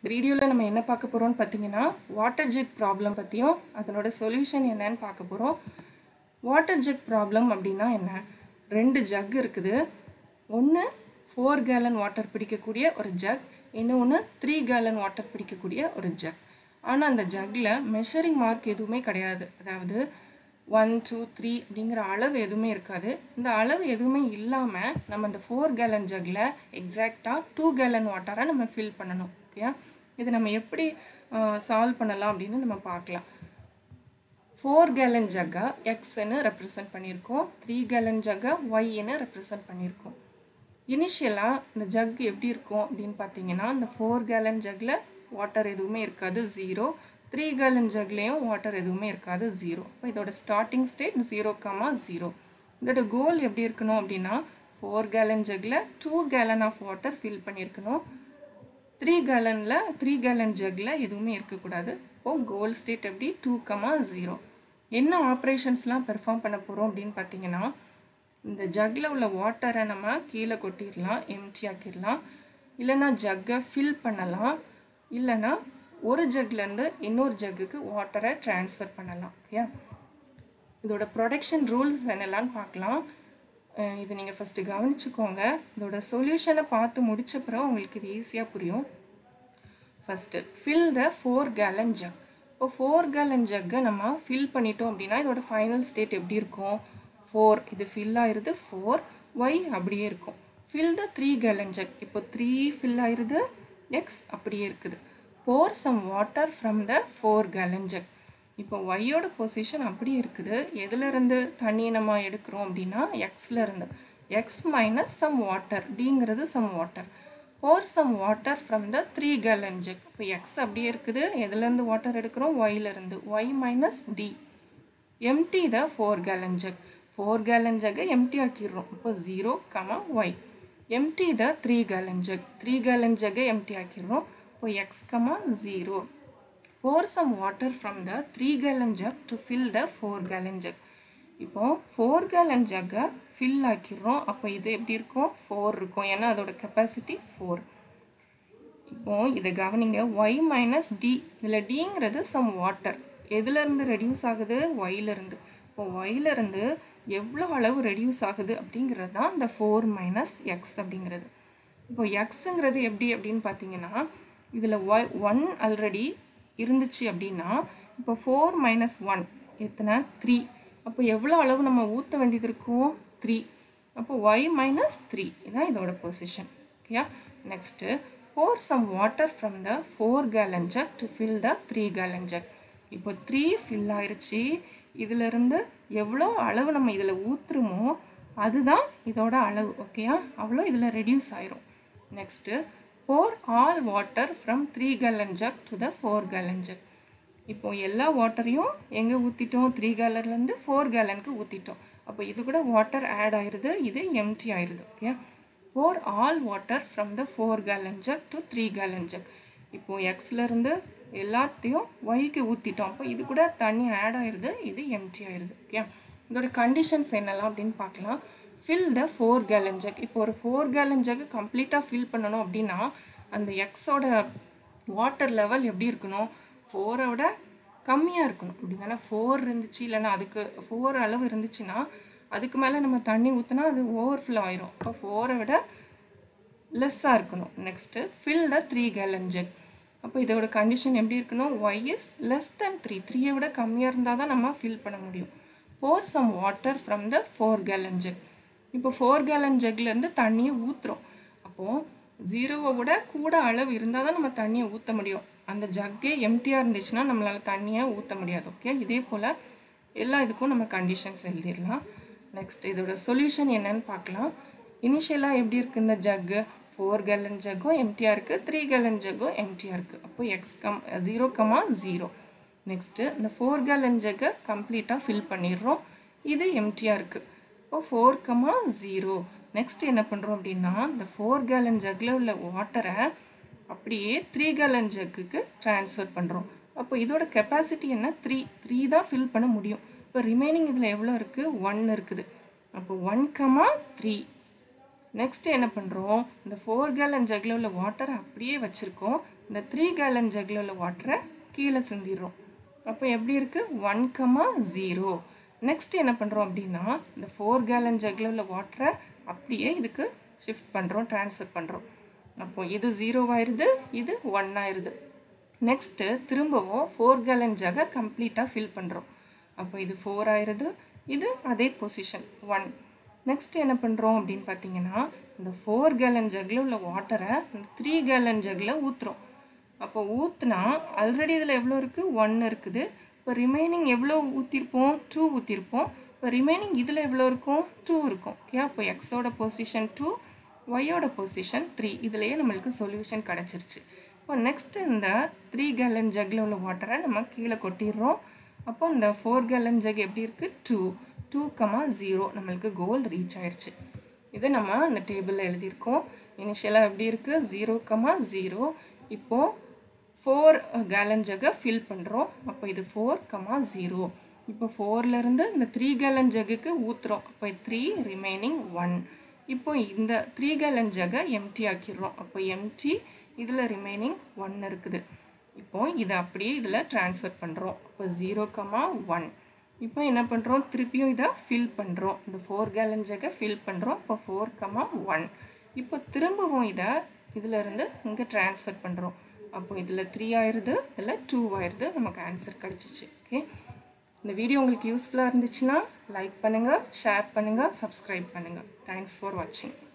வீடியோவில் நம்ம என்ன பார்க்க போகிறோம்னு பார்த்தீங்கன்னா வாட்டர் ஜெக் ப்ராப்ளம் பற்றியும் அதனோட சொல்யூஷன் என்னன்னு பார்க்க போகிறோம் வாட்டர் ஜெக் ப்ராப்ளம் அப்படின்னா என்ன ரெண்டு ஜக் இருக்குது ஒன்று ஃபோர் கேலன் வாட்டர் பிடிக்கக்கூடிய ஒரு ஜக் இன்னொன்று த்ரீ கேலன் வாட்டர் பிடிக்கக்கூடிய ஒரு ஜக் ஆனால் அந்த ஜக்கில் மெஷரிங் மார்க் எதுவுமே கிடையாது அதாவது ஒன் டூ த்ரீ அப்படிங்கிற அளவு எதுவுமே இருக்காது இந்த அளவு எதுவுமே இல்லாமல் நம்ம இந்த ஃபோர் கேலன் ஜக்கில் எக்ஸாக்டாக டூ கேலன் வாட்டரை நம்ம ஃபில் பண்ணணும் ஓகே இது நம்ம எப்படி சால்வ் பண்ணலாம் அப்படின்னு நம்ம பார்க்கலாம் ஃபோர் கேலன் ஜக்கை எக்ஸ்ன்னு ரெப்ரசன்ட் பண்ணியிருக்கோம் த்ரீ கேலன் ஜக்கை ஒய்ன்னு ரெப்ரசன்ட் பண்ணியிருக்கோம் இனிஷியலாக இந்த ஜக் எப்படி இருக்கும் அப்படின்னு பார்த்தீங்கன்னா இந்த ஃபோர் கேலன் ஜக்கில் வாட்டர் எதுவுமே இருக்காது ஜீரோ த்ரீ கேலன் ஜக்லேயும் வாட்டர் எதுவுமே இருக்காது ஜீரோ இப்போ இதோட starting state zero comma zero இதோட கோல் எப்படி இருக்கணும் அப்படின்னா ஃபோர் கேலன் ஜக்கில் two gallon of water fill பண்ணியிருக்கணும் த்ரீ கேலனில் த்ரீ கேலன் ஜக்கில் எதுவுமே இருக்கக்கூடாது இப்போது கோல் ஸ்டேட் எப்படி டூ கமா ஜீரோ என்ன ஆப்ரேஷன்ஸ்லாம் பெர்ஃபார்ம் பண்ண போகிறோம் அப்படின்னு பார்த்தீங்கன்னா இந்த ஜக்கில் உள்ள வாட்டரை நம்ம கீழே கொட்டிடலாம் எம்டி ஆக்கிடலாம் இல்லைன்னா ஜக்கை ஃபில் பண்ணலாம் இல்லைன்னா ஒரு ஜக்லேருந்து இன்னொரு ஜக்குக்கு வாட்டரை ட்ரான்ஸ்ஃபர் பண்ணலாம் ஓகே இதோட ப்ரொடக்ஷன் ரூல்ஸ் என்னெல்லாம்னு பார்க்கலாம் இது நீங்கள் ஃபஸ்ட்டு கவனிச்சுக்கோங்க இதோட சொல்யூஷனை பார்த்து முடிச்ச பிறகு உங்களுக்கு இது ஈஸியாக புரியும் first fill the four gallon jug இப்போ ஃபோர் கேலன் ஜக்கை நம்ம ஃபில் பண்ணிட்டோம் அப்படின்னா இதோட ஃபைனல் ஸ்டேட் எப்படி இருக்கும் ஃபோர் இது ஃபில் ஆயிருது ஃபோர் ஒய் அப்படியே இருக்கும் fill the three gallon jug இப்போ த்ரீ ஃபில் ஆயிருது எக்ஸ் அப்படியே இருக்குது pour some water from the four gallon jug இப்போ ஒய்யோட பொசிஷன் அப்படியே இருக்குது எதுலேருந்து தண்ணியை நம்ம எடுக்கிறோம் அப்படின்னா எக்ஸில் இருந்து எக்ஸ் மைனஸ் சம் வாட்டர் டிங்கிறது some water pour some water from the three gallon jug இப்போ எக்ஸ் அப்படியே இருக்குது எதுலேருந்து வாட்டர் எடுக்கிறோம் ஒய்லேருந்து Y minus D empty the four gallon jug four gallon ஜக்கை எம்டி ஆக்கிடுறோம் இப்போ zero comma Y empty the three gallon jug three gallon ஜக்கை எம்டி ஆக்கிடுறோம் இப்போ X comma zero pour some water from the three gallon jug to fill the four gallon jug இப்போ four gallon ஜக்கை fill ஆக்கிடுறோம் அப்போ இது எப்படி இருக்கும் ஃபோர் இருக்கும் ஏன்னா அதோட கெப்பாசிட்டி ஃபோர் இப்போ இதை கவனிங்க ஒய் மைனஸ் டி இதில் டிங்கிறது சம் வாட்டர் எதுலேருந்து ரெடியூஸ் ஆகுது ஒயிலிருந்து இப்போ ஒயிலிருந்து எவ்வளோ அளவு ரெடியூஸ் ஆகுது அப்படிங்கிறது தான் இந்த ஃபோர் மைனஸ் எக்ஸ் அப்படிங்கிறது இப்போ எக்ஸுங்கிறது எப்படி அப்படின்னு பார்த்தீங்கன்னா இதில் ஒய் ஒன் ஆல்ரெடி இருந்துச்சு அப்படின்னா இப்போ ஃபோர் மைனஸ் ஒன் எத்தனை த்ரீ அப்போ எவ்வளோ அளவு நம்ம ஊற்ற வேண்டியது இருக்கும் த்ரீ அப்போ ஒய் மைனஸ் த்ரீ இதான் இதோட பொசிஷன் ஓகேயா next pour some water from the four gallon jug to fill the three gallon jug இப்போ த்ரீ ஃபில் ஆயிடுச்சு இதிலிருந்து எவ்வளோ அளவு நம்ம இதில் ஊற்றுறோமோ அதுதான் இதோட அளவு ஓகேயா அவ்வளோ இதில் ரெடியூஸ் ஆயிரும் next pour all water from three gallon jug to the four gallon jug இப்போ எல்லா வாட்டரையும் எங்கே ஊற்றிட்டோம் த்ரீ கேலன்லேருந்து ஃபோர் கேலனுக்கு ஊற்றிட்டோம் அப்போ இது கூட வாட்டர் ஆட் ஆயிடுது இது எம்டி ஆயிடுது okay pour all water from the four gallon jug to three gallon jug இப்போது எக்ஸ்லேருந்து எல்லாத்தையும் ஒய்க்கு ஊற்றிட்டோம் அப்போ இது கூட தண்ணி ஆட் ஆயிடுது இது எம்டி ஆயிடுது ஓகே இதோட கண்டிஷன்ஸ் என்னெல்லாம் அப்படின்னு பார்க்கலாம் fill the four gallon jug இப்போ ஒரு ஃபோர் கேலன் ஜக் கம்ப்ளீட்டாக ஃபில் பண்ணணும் அப்படின்னா அந்த எக்ஸோட வாட்டர் லெவல் எப்படி இருக்கணும் ஃபோரை விட கம்மியாக இருக்கணும் அப்படி தானே ஃபோர் இருந்துச்சு இல்லைன்னா அதுக்கு ஃபோர் அளவு இருந்துச்சுன்னா அதுக்கு மேலே நம்ம தண்ணி ஊற்றினா அது ஓவர்ஃப்ளோ ஆயிரும் அப்போ ஃபோரை விட லெஸ்ஸாக இருக்கணும் next fill the three gallon jug அப்போ இதோட கண்டிஷன் எப்படி இருக்கணும் Y is less than three த்ரீயை விட கம்மியாக இருந்தால் தான் நம்ம ஃபில் பண்ண முடியும் pour some water from the four gallon jug இப்போ ஃபோர் கேலன் ஜக்லேருந்து தண்ணியை ஊற்றுறோம் அப்போது ஜீரோவை விட கூட அளவு இருந்தால் தான் நம்ம தண்ணியை ஊற்ற முடியும் அந்த ஜக்கே எம்டியாக இருந்துச்சுன்னா நம்மளால் தண்ணியை ஊற்ற முடியாது ஓகே இதே போல் எல்லா இதுக்கும் நம்ம கண்டிஷன்ஸ் எழுதிடலாம் நெக்ஸ்ட் இதோட சொல்யூஷன் என்னன்னு பார்க்கலாம் இனிஷியலாக எப்படி இருக்குது இந்த ஜக்கு ஃபோர் கேலன் ஜக்கும் எம்டியாக இருக்குது த்ரீ கேலன் ஜக்கும் எம்டியாக இருக்குது அப்போ X come zero comma zero next இந்த ஃபோர் கேலன் ஜக்கை கம்ப்ளீட்டாக ஃபில் பண்ணிடுறோம் இது எம்டியாக இருக்குது இப்போ ஃபோர் கமா ஜீரோ நெக்ஸ்ட் என்ன பண்ணுறோம் அப்படின்னா இந்த ஃபோர் கேலன் ஜக்கில் உள்ள வாட்டரை அப்படியே த்ரீ கேலன் ஜக்குக்கு ட்ரான்ஸ்ஃபர் பண்ணுறோம் அப்போ இதோட கெப்பாசிட்டி என்ன த்ரீ த்ரீ தான் ஃபில் பண்ண முடியும் இப்போ ரிமைனிங் இதில் எவ்வளோ இருக்குது ஒன் இருக்குது அப்போ ஒன் கமா த்ரீ நெக்ஸ்ட் என்ன பண்ணுறோம் இந்த ஃபோர் கேலன் ஜக்கில் உள்ள வாட்டரை அப்படியே வச்சுருக்கோம் இந்த த்ரீ கேலன் ஜக்கில் உள்ள வாட்டரை கீழே சிந்திடுறோம் அப்போ எப்படி இருக்குது ஒன் கமா ஜீரோ நெக்ஸ்ட் என்ன பண்ணுறோம் அப்படின்னா இந்த ஃபோர் கேலன் ஜக்கில் உள்ள வாட்டரை அப்படியே இதுக்கு ஷிஃப்ட் பண்ணுறோம் ட்ரான்ஸ்ஃபர் பண்ணுறோம் அப்போ இது ஜீரோ ஆயிடுது இது ஒன் ஆயிடுது நெக்ஸ்ட்டு திரும்பவும் ஃபோர் கேலன் ஜகை கம்ப்ளீட்டாக ஃபில் பண்ணுறோம் அப்போ இது ஃபோர் ஆயிடுது இது அதே பொசிஷன் ஒன் நெக்ஸ்ட் என்ன பண்ணுறோம் அப்படின்னு பார்த்தீங்கன்னா இந்த ஃபோர் கேலன் ஜக்கில் உள்ள வாட்டரை இந்த த்ரீ கேலன் ஜக்கில் ஊற்றுறோம் அப்போ ஊற்றுனா ஆல்ரெடி இதில் எவ்வளோ இருக்குது ஒன் இருக்குது இப்போ ரிமைனிங் எவ்வளோ ஊற்றிருப்போம் டூ ஊற்றிருப்போம் இப்போ ரிமைனிங் இதில் எவ்வளோ இருக்கும் டூ இருக்கும் ஓகே அப்போ எக்ஸோட பொசிஷன் டூ ஒய்யோட பொசிஷன் த்ரீ இதுலேயே நம்மளுக்கு சொல்யூஷன் கிடச்சிருச்சு இப்போ நெக்ஸ்ட் இந்த த்ரீ கேலன் ஜக்கில் உள்ள வாட்டரை நம்ம கீழே கொட்டிடுறோம் அப்போ இந்த ஃபோர் கேலன் ஜக் எப்படி இருக்குது டூ டூ கமா ஜீரோ நம்மளுக்கு கோல் ரீச் ஆயிடுச்சு இது நம்ம அந்த டேபிளில் எழுதியிருக்கோம் இனிஷியலாக எப்படி இருக்குது ஜீரோ கமா ஜீரோ இப்போது ஃபோர் கேலன் ஜக்கை ஃபில் பண்ணுறோம் அப்போ இது ஃபோர் கமா ஜீரோ இப்போ ஃபோர்லேருந்து இந்த த்ரீ கேலன் ஜக்குக்கு ஊற்றுறோம் அப்போ த்ரீ ரிமைனிங் ஒன் இப்போ இந்த த்ரீ கேலன் ஜக்கை எம்டி ஆக்கிடுறோம் அப்போ எம்டி இதில் ரிமைனிங் ஒன் இருக்குது இப்போ இதை அப்படியே இதில் ட்ரான்ஸ்ஃபர் பண்ணுறோம் இப்போ ஜீரோ கமா ஒன் இப்போ என்ன பண்ணுறோம் திருப்பியும் இதை ஃபில் பண்ணுறோம் இந்த ஃபோர் கேலன் ஜக்கை ஃபில் பண்ணுறோம் இப்போ ஃபோர் கமா ஒன் இப்போ திரும்பவும் இதை இதிலேருந்து இங்கே ட்ரான்ஸ்ஃபர் பண்ணுறோம் அப்போ இதில் த்ரீ ஆயிடுது இதில் டூ ஆயிடுது நமக்கு ஆன்சர் கிடச்சிச்சு ஓகே இந்த வீடியோ உங்களுக்கு யூஸ்ஃபுல்லாக இருந்துச்சுன்னா லைக் பண்ணுங்கள் ஷேர் பண்ணுங்கள் சப்ஸ்கிரைப் பண்ணுங்கள் தேங்க்ஸ் ஃபார் வாட்சிங்